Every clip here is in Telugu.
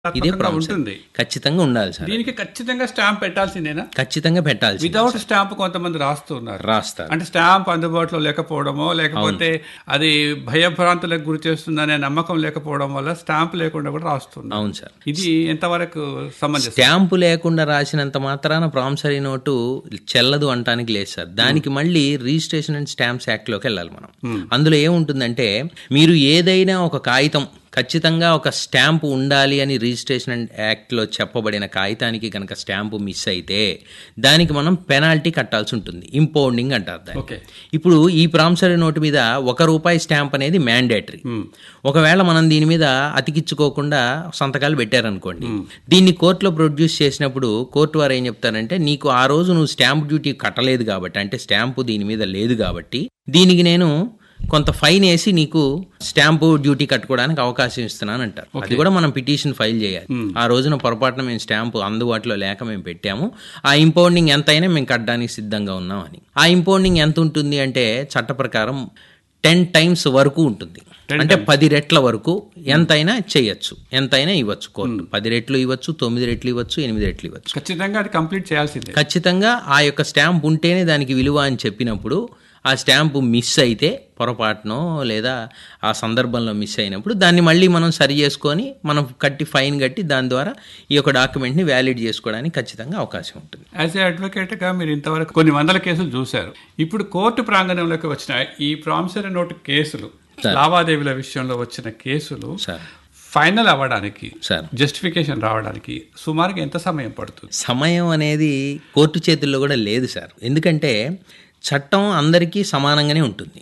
ఇదే తప్పకుండా ప్రాబ్లం ఉంటుంది ఖచ్చితంగా ఉండాలి సార్ దీనికి ఖచ్చితంగా స్టాంప్ పెట్టాల్సిందేనా ఖచ్చితంగా పెట్టాల్సి వితౌట్ స్టాంప్ కొంతమంది రాస్తున్నారు రాస్తారు అంటే స్టాంప్ అందుబాటులో లేకపోవడమో లేకపోతే అది భయభ్రాంతులకు గురి చేస్తుందనే నమ్మకం లేకపోవడం వల్ల స్టాంప్ లేకుండా కూడా రాస్తున్నారు అవును సార్ ఇది ఎంతవరకు సమంజసం స్టాంపు లేకుండా రాసినంత మాత్రాన ప్రామిసరీ నోటు చెల్లదు అంటానికి లేదు సార్ దానికి మళ్ళీ రిజిస్ట్రేషన్ అండ్ స్టాంప్స్ యాక్ట్ లోకి వెళ్ళాలి మనం అందులో ఏముంటుందంటే మీరు ఏదైనా ఒక కాగితం ఖచ్చితంగా ఒక స్టాంపు ఉండాలి అని రిజిస్ట్రేషన్ అండ్ యాక్ట్లో చెప్పబడిన కాగితానికి కనుక స్టాంపు మిస్ అయితే దానికి మనం పెనాల్టీ కట్టాల్సి ఉంటుంది ఇంపౌండింగ్ అంటారు దాన్ని ఓకే ఇప్పుడు ఈ ప్రామిసరీ నోటు మీద ఒక రూపాయి స్టాంప్ అనేది మ్యాండేటరీ ఒకవేళ మనం దీని మీద అతికించుకోకుండా సంతకాలు పెట్టారనుకోండి దీన్ని కోర్టులో ప్రొడ్యూస్ చేసినప్పుడు కోర్టు వారు ఏం చెప్తారంటే నీకు ఆ రోజు నువ్వు స్టాంప్ డ్యూటీ కట్టలేదు కాబట్టి అంటే స్టాంపు దీని మీద లేదు కాబట్టి దీనికి నేను కొంత ఫైన్ వేసి నీకు స్టాంపు డ్యూటీ కట్టుకోవడానికి అవకాశం ఇస్తున్నాను అంటారు అది కూడా మనం పిటిషన్ ఫైల్ చేయాలి ఆ రోజున పొరపాటున మేము స్టాంపు అందుబాటులో లేక మేము పెట్టాము ఆ ఇంపౌండింగ్ ఎంతైనా మేము కట్టడానికి సిద్ధంగా ఉన్నాం అని ఆ ఇంపౌండింగ్ ఎంత ఉంటుంది అంటే చట్ట ప్రకారం టెన్ టైమ్స్ వరకు ఉంటుంది అంటే పది రెట్ల వరకు ఎంతైనా చేయొచ్చు ఎంతైనా ఇవ్వచ్చు కోర్టు పది రెట్లు ఇవ్వచ్చు తొమ్మిది రెట్లు ఇవ్వచ్చు ఎనిమిది రెట్లు ఇవ్వచ్చు ఖచ్చితంగా అది కంప్లీట్ చేయాల్సిందే ఖచ్చితంగా ఆ యొక్క స్టాంప్ ఉంటేనే దానికి విలువ అని చెప్పినప్పుడు ఆ స్టాంపు మిస్ అయితే పొరపాటునో లేదా ఆ సందర్భంలో మిస్ అయినప్పుడు దాన్ని మళ్ళీ మనం సరి చేసుకొని మనం కట్టి ఫైన్ కట్టి దాని ద్వారా ఈ యొక్క డాక్యుమెంట్ని వ్యాలిడ్ చేసుకోవడానికి ఖచ్చితంగా అవకాశం ఉంటుంది యాజ్ ఏ అడ్వకేట్ గా మీరు ఇంతవరకు కొన్ని వందల కేసులు చూశారు ఇప్పుడు కోర్టు ప్రాంగణంలోకి వచ్చిన ఈ ప్రామిసరీ నోటు కేసులు లావాదేవీల విషయంలో వచ్చిన కేసులు సార్ ఫైనల్ అవ్వడానికి సార్ జస్టిఫికేషన్ రావడానికి సుమారుగా ఎంత సమయం పడుతుంది సమయం అనేది కోర్టు చేతుల్లో కూడా లేదు సార్ ఎందుకంటే చట్టం అందరికీ సమానంగానే ఉంటుంది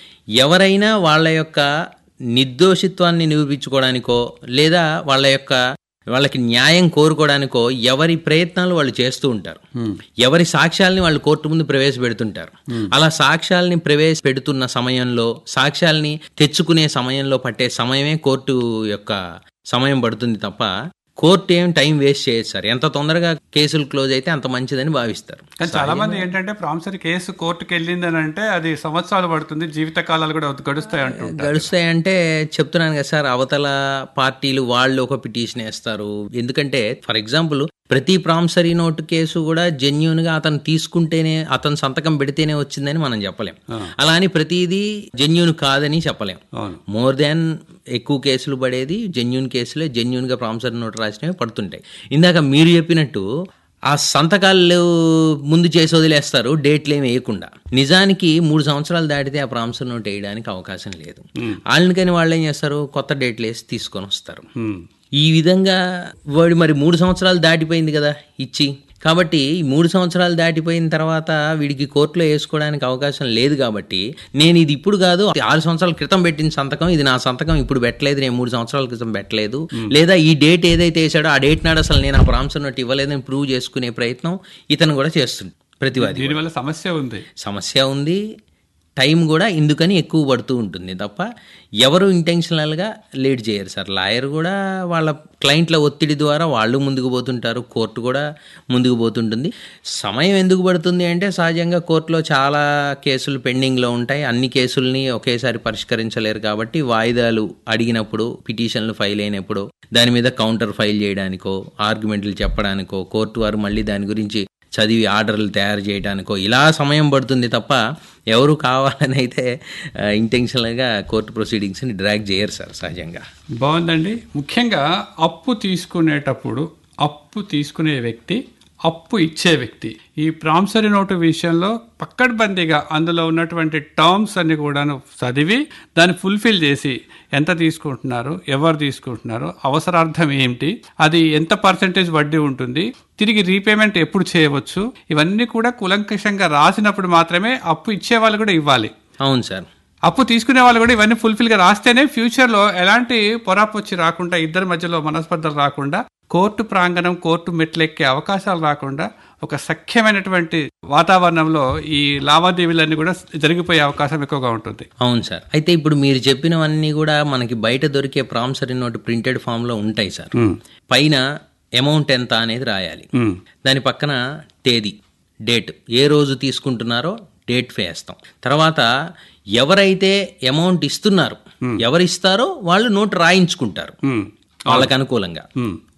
ఎవరైనా వాళ్ళ యొక్క నిర్దోషిత్వాన్ని నిరూపించుకోవడానికో లేదా వాళ్ళ యొక్క వాళ్ళకి న్యాయం కోరుకోవడానికో ఎవరి ప్రయత్నాలు వాళ్ళు చేస్తూ ఉంటారు ఎవరి సాక్ష్యాలని వాళ్ళు కోర్టు ముందు ప్రవేశపెడుతుంటారు అలా సాక్ష్యాలని ప్రవేశపెడుతున్న సమయంలో సాక్ష్యాలని తెచ్చుకునే సమయంలో పట్టే సమయమే కోర్టు యొక్క సమయం పడుతుంది తప్ప కోర్టు ఏం టైం వేస్ట్ చేయదు సార్ ఎంత తొందరగా కేసులు క్లోజ్ అయితే అంత మంచిదని భావిస్తారు కానీ చాలా మంది ఏంటంటే ప్రామిసరీ కేసు కోర్టుకు వెళ్ళిందని అంటే అది సంవత్సరాలు పడుతుంది జీవిత కాలాలు కూడా గడుస్తాయి అంటుంటారు గడుస్తాయంటే చెప్తున్నాను కదా సార్ అవతల పార్టీలు వాళ్ళు ఒక పిటిషన్ వేస్తారు ఎందుకంటే ఫర్ ఎగ్జాంపుల్ ప్రతి ప్రామిసరీ నోటు కేసు కూడా జెన్యున్ గా అతను తీసుకుంటేనే అతను సంతకం పెడితేనే వచ్చిందని మనం చెప్పలేం అలా అని ప్రతిదీ జెన్యున్ కాదని చెప్పలేం అవును మోర్ దాన్ ఎక్కువ కేసులు పడేది జెన్యున్ కేసులే జెన్యున్ గా ప్రామిసరీ నోట్ రాసినవి పడుతుంటాయి ఇందాక మీరు చెప్పినట్టు ఆ సంతకాలు ముందు చేసి వదిలేస్తారు డేట్లు ఏమి వేయకుండా నిజానికి మూడు సంవత్సరాలు దాటితే ఆ ప్రామిసరీ నోట్ వేయడానికి అవకాశం లేదు వాళ్ళకని వాళ్ళు ఏం చేస్తారు కొత్త డేట్లు వేసి తీసుకొని వస్తారు Hmm. ఈ విధంగా వాడు మరి మూడు సంవత్సరాలు దాటిపోయింది కదా ఇచ్చి కాబట్టి ఈ మూడు సంవత్సరాలు దాటిపోయిన తర్వాత వీడికి కోర్టులో వేసుకోవడానికి అవకాశం లేదు కాబట్టి నేను ఇది ఇప్పుడు కాదు ఆరు సంవత్సరాల క్రితం పెట్టిన సంతకం ఇది నా సంతకం ఇప్పుడు పెట్టలేదు నేను మూడు సంవత్సరాల క్రితం పెట్టలేదు లేదా ఈ డేట్ ఏదైతే వేసాడో ఆ డేట్ నాడు అసలు నేను ఆ ప్రాంశం నోట్ ఇవ్వలేదని ప్రూవ్ చేసుకునే ప్రయత్నం ఇతను కూడా చేస్తుంది ప్రతివాది దీనివల్ల సమస్య ఉంది సమస్య ఉంది టైం కూడా ఇందుకని ఎక్కువ పడుతూ ఉంటుంది తప్ప ఎవరు ఇంటెన్షనల్గా లేట్ చేయరు సార్ లాయర్ కూడా వాళ్ళ క్లయింట్ల ఒత్తిడి ద్వారా వాళ్ళు ముందుకు పోతుంటారు కోర్టు కూడా ముందుకు పోతుంటుంది సమయం ఎందుకు పడుతుంది అంటే సహజంగా కోర్టులో చాలా కేసులు పెండింగ్లో ఉంటాయి అన్ని కేసుల్ని ఒకేసారి పరిష్కరించలేరు కాబట్టి వాయిదాలు అడిగినప్పుడు పిటిషన్లు ఫైల్ అయినప్పుడు దాని మీద కౌంటర్ ఫైల్ చేయడానికో ఆర్గ్యుమెంట్లు చెప్పడానికో కోర్టు వారు మళ్ళీ దాని గురించి చదివి ఆర్డర్లు తయారు చేయడానికో ఇలా సమయం పడుతుంది తప్ప ఎవరు కావాలని అయితే ఇంటెన్షనల్గా కోర్టు ప్రొసీడింగ్స్ని డ్రాగ్ చేయరు సార్ సహజంగా బాగుందండి ముఖ్యంగా అప్పు తీసుకునేటప్పుడు అప్పు తీసుకునే వ్యక్తి అప్పు ఇచ్చే వ్యక్తి ఈ ప్రామిసరీ నోటు విషయంలో పక్కడ్బందీగా అందులో ఉన్నటువంటి టర్మ్స్ అన్ని కూడాను చదివి దాన్ని ఫుల్ఫిల్ చేసి ఎంత తీసుకుంటున్నారు ఎవరు తీసుకుంటున్నారు అవసరార్థం ఏంటి అది ఎంత పర్సెంటేజ్ వడ్డీ ఉంటుంది తిరిగి రీపేమెంట్ ఎప్పుడు చేయవచ్చు ఇవన్నీ కూడా కులంకషంగా రాసినప్పుడు మాత్రమే అప్పు ఇచ్చే వాళ్ళు కూడా ఇవ్వాలి అవును సార్ అప్పు తీసుకునే వాళ్ళు కూడా ఇవన్నీ ఫుల్ఫిల్ గా రాస్తేనే ఫ్యూచర్ లో ఎలాంటి పొరాపొచ్చి రాకుండా ఇద్దరి మధ్యలో మనస్పర్ధలు రాకుండా కోర్టు ప్రాంగణం కోర్టు మెట్లెక్కే అవకాశాలు రాకుండా ఒక సఖ్యమైనటువంటి వాతావరణంలో ఈ లావాదేవీలన్నీ కూడా జరిగిపోయే అవకాశం ఎక్కువగా ఉంటుంది అవును సార్ అయితే ఇప్పుడు మీరు చెప్పినవన్నీ కూడా మనకి బయట దొరికే ప్రామిసరీ నోట్ ప్రింటెడ్ ఫామ్ లో ఉంటాయి సార్ పైన అమౌంట్ ఎంత అనేది రాయాలి దాని పక్కన తేదీ డేట్ ఏ రోజు తీసుకుంటున్నారో డేట్ వేస్తాం తర్వాత ఎవరైతే అమౌంట్ ఇస్తున్నారు ఎవరు ఇస్తారో వాళ్ళు నోట్ రాయించుకుంటారు వాళ్ళకి అనుకూలంగా